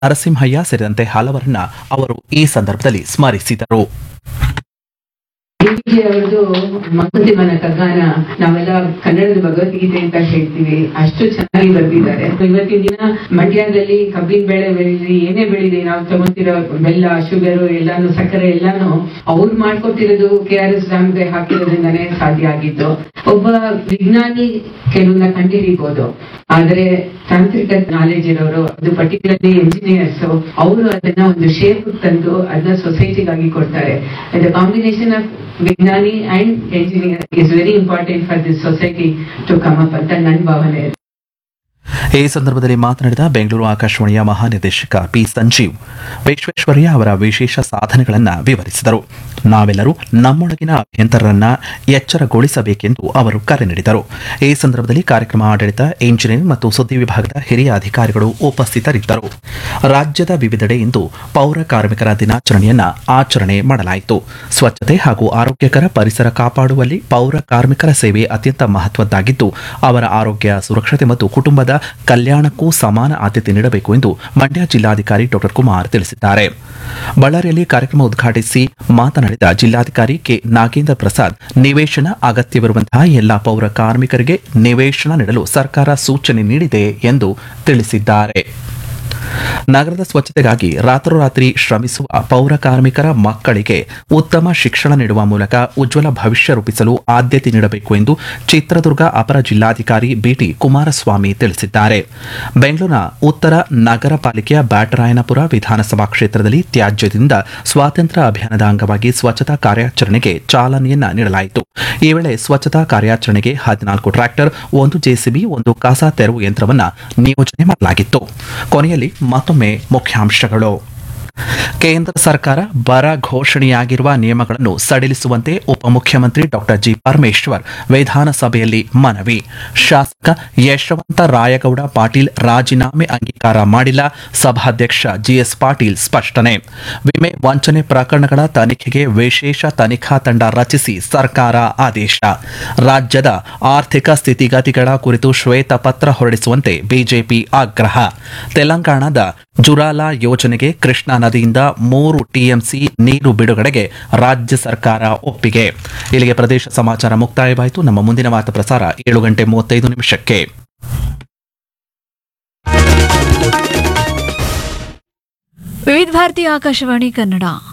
ನರಸಿಂಹಯ್ಯ ಸೇರಿದಂತೆ ಹಲವರನ್ನ ಅವರು ಈ ಸಂದರ್ಭದಲ್ಲಿ ಸ್ಮರಿಸಿದರು ಡಿವಿಜಿ ಅವರದು ಮಂಕುತಿ ಮನ ಕಗ್ಗಾನ ನಾವೆಲ್ಲ ಕನ್ನಡದ ಭಗವದ್ಗೀತೆ ಅಂತ ಹೇಳ್ತೀವಿ ಅಷ್ಟು ಚೆನ್ನಾಗಿ ಬರೆದಿದ್ದಾರೆ ಇವತ್ತಿನ ದಿನ ಮಂಡ್ಯದಲ್ಲಿ ಕಬ್ಬಿನ ಬೆಳೆ ಬೆಳೀಲಿ ಏನೇ ಬೆಳೀಲಿ ನಾವು ತಗೊಂತಿರೋ ಬೆಲ್ಲ ಶುಗರು ಎಲ್ಲಾನು ಸಕ್ಕರೆ ಎಲ್ಲಾನು ಅವ್ರು ಮಾಡ್ಕೊಟ್ಟಿರೋದು ಕೆ ಆರ್ ಎಸ್ ಡ್ಯಾಮ್ಗೆ ಹಾಕಿರೋದ್ರಿಂದಾನೇ ಸಾಧ್ಯ ಆಗಿದ್ದು ಒಬ್ಬ ವಿಜ್ಞಾನಿ ಕೆಲವನ್ನ ಕಂಡುಹಿಡಿಬಹುದು ಆದ್ರೆ ತಾಂತ್ರಿಕ ನಾಲೆಜ್ ಇರೋರು ಅದು ಪರ್ಟಿಕ್ಯುಲರ್ಲಿ ಇಂಜಿನಿಯರ್ಸ್ ಅವರು ಅದನ್ನ ಒಂದು ಶೇಪ್ ತಂದು ಅದನ್ನ ಸೊಸೈಟಿಗಾಗಿ ಕೊಡ್ತಾರೆ ದ ಕಾಂಬಿನೇಷನ್ ಆಫ್ ವಿಜ್ಞಾನಿ and engineer is very important for this society to come up ಅಂತ ನನ್ನ ಭಾವನೆ ಈ ಸಂದರ್ಭದಲ್ಲಿ ಮಾತನಾಡಿದ ಬೆಂಗಳೂರು ಆಕಾಶವಾಣಿಯ ಮಹಾನಿರ್ದೇಶಕ ಪಿ ಸಂಜೀವ್ ವಿಶ್ವೇಶ್ವರಯ್ಯ ಅವರ ವಿಶೇಷ ಸಾಧನೆಗಳನ್ನು ವಿವರಿಸಿದರು ನಾವೆಲ್ಲರೂ ನಮ್ಮೊಳಗಿನ ಅಭ್ಯಂತರರನ್ನ ಎಚ್ಚರಗೊಳಿಸಬೇಕೆಂದು ಅವರು ಕರೆ ನೀಡಿದರು ಈ ಸಂದರ್ಭದಲ್ಲಿ ಕಾರ್ಯಕ್ರಮ ಆಡಳಿತ ಇಂಜಿನಿಯರಿಂಗ್ ಮತ್ತು ಸುದ್ದಿ ವಿಭಾಗದ ಹಿರಿಯ ಅಧಿಕಾರಿಗಳು ಉಪಸ್ಥಿತರಿದ್ದರು ರಾಜ್ಯದ ವಿವಿಧೆಡೆ ಇಂದು ಪೌರ ಕಾರ್ಮಿಕರ ದಿನಾಚರಣೆಯನ್ನ ಆಚರಣೆ ಮಾಡಲಾಯಿತು ಸ್ವಚ್ಛತೆ ಹಾಗೂ ಆರೋಗ್ಯಕರ ಪರಿಸರ ಕಾಪಾಡುವಲ್ಲಿ ಪೌರ ಕಾರ್ಮಿಕರ ಸೇವೆ ಅತ್ಯಂತ ಮಹತ್ವದ್ದಾಗಿದ್ದು ಅವರ ಆರೋಗ್ಯ ಸುರಕ್ಷತೆ ಮತ್ತು ಕುಟುಂಬದ ಕಲ್ಯಾಣಕ್ಕೂ ಸಮಾನ ಆದ್ಯತೆ ನೀಡಬೇಕು ಎಂದು ಮಂಡ್ಯ ಜಿಲ್ಲಾಧಿಕಾರಿ ಡಾಕ್ಟರ್ ಕುಮಾರ್ ತಿಳಿಸಿದ್ದಾರೆ ಬಳ್ಳಾರಿಯಲ್ಲಿ ಕಾರ್ಯಕ್ರಮ ಉದ್ಘಾಟಿಸಿ ಮಾತನಾಡಿದ ಜಿಲ್ಲಾಧಿಕಾರಿ ಕೆ ನಾಗೇಂದ್ರ ಪ್ರಸಾದ್ ನಿವೇಶನ ಅಗತ್ಯವಿರುವಂತಹ ಎಲ್ಲ ಪೌರ ಕಾರ್ಮಿಕರಿಗೆ ನಿವೇಶನ ನೀಡಲು ಸರ್ಕಾರ ಸೂಚನೆ ನೀಡಿದೆ ಎಂದು ತಿಳಿಸಿದ್ದಾರೆ ನಗರದ ಸ್ವಚ್ಛತೆಗಾಗಿ ರಾತ್ರೋರಾತ್ರಿ ಶ್ರಮಿಸುವ ಪೌರ ಕಾರ್ಮಿಕರ ಮಕ್ಕಳಿಗೆ ಉತ್ತಮ ಶಿಕ್ಷಣ ನೀಡುವ ಮೂಲಕ ಉಜ್ವಲ ಭವಿಷ್ಯ ರೂಪಿಸಲು ಆದ್ಯತೆ ನೀಡಬೇಕು ಎಂದು ಚಿತ್ರದುರ್ಗ ಅಪರ ಜಿಲ್ಲಾಧಿಕಾರಿ ಬಿಟಿ ಕುಮಾರಸ್ವಾಮಿ ತಿಳಿಸಿದ್ದಾರೆ ಬೆಂಗಳೂರಿನ ಉತ್ತರ ನಗರ ಪಾಲಿಕೆಯ ಬ್ಯಾಟರಾಯನಪುರ ವಿಧಾನಸಭಾ ಕ್ಷೇತ್ರದಲ್ಲಿ ತ್ಯಾಜ್ಯದಿಂದ ಸ್ವಾತಂತ್ರ್ಯ ಅಭಿಯಾನದ ಅಂಗವಾಗಿ ಸ್ವಚ್ಛತಾ ಕಾರ್ಯಾಚರಣೆಗೆ ಚಾಲನೆಯನ್ನ ನೀಡಲಾಯಿತು ಈ ವೇಳೆ ಸ್ವಚ್ಛತಾ ಕಾರ್ಯಾಚರಣೆಗೆ ಹದಿನಾಲ್ಕು ಟ್ರ್ಯಾಕ್ಟರ್ ಒಂದು ಜೆಸಿಬಿ ಒಂದು ಕಸ ತೆರವು ಯಂತ್ರವನ್ನ ನಿಯೋಜನೆ ಮಾಡಲಾಗಿತ್ತು ಕೊನೆಯಲ್ಲಿ ಮತ್ತೊಮ್ಮೆ ಮುಖ್ಯಾಂಶಗಳು ಕೇಂದ್ರ ಸರ್ಕಾರ ಬರ ಘೋಷಣೆಯಾಗಿರುವ ನಿಯಮಗಳನ್ನು ಸಡಿಲಿಸುವಂತೆ ಉಪಮುಖ್ಯಮಂತ್ರಿ ಡಾಕ್ಟರ್ ಜಿ ಪರಮೇಶ್ವರ್ ವಿಧಾನಸಭೆಯಲ್ಲಿ ಮನವಿ ಶಾಸಕ ಯಶವಂತ ರಾಯಗೌಡ ಪಾಟೀಲ್ ರಾಜೀನಾಮೆ ಅಂಗೀಕಾರ ಮಾಡಿಲ್ಲ ಸಭಾಧ್ಯಕ್ಷ ಜಿಎಸ್ ಪಾಟೀಲ್ ಸ್ಪಷ್ಟನೆ ವಿಮೆ ವಂಚನೆ ಪ್ರಕರಣಗಳ ತನಿಖೆಗೆ ವಿಶೇಷ ತನಿಖಾ ತಂಡ ರಚಿಸಿ ಸರ್ಕಾರ ಆದೇಶ ರಾಜ್ಯದ ಆರ್ಥಿಕ ಸ್ಥಿತಿಗತಿಗಳ ಕುರಿತು ಶ್ವೇತಪತ್ರ ಹೊರಡಿಸುವಂತೆ ಬಿಜೆಪಿ ಆಗ್ರಹ ತೆಲಂಗಾಣದ ಜುರಾಲಾ ಯೋಜನೆಗೆ ಕೃಷ್ಣಾ ನದಿಯಿಂದ ಮೂರು ಟಿಎಂಸಿ ನೀರು ಬಿಡುಗಡೆಗೆ ರಾಜ್ಯ ಸರ್ಕಾರ ಒಪ್ಪಿಗೆ ಇಲ್ಲಿಗೆ ಪ್ರದೇಶ ಸಮಾಚಾರ ಮುಕ್ತಾಯವಾಯಿತು ನಮ್ಮ ಮುಂದಿನ ವಾರ್ತಾ ಪ್ರಸಾರ ಏಳು ಗಂಟೆ ಮೂವತ್ತೈದು ನಿಮಿಷಕ್ಕೆ ವಿವಿಧ ಭಾರತಿ ಆಕಾಶವಾಣಿ ಕನ್ನಡ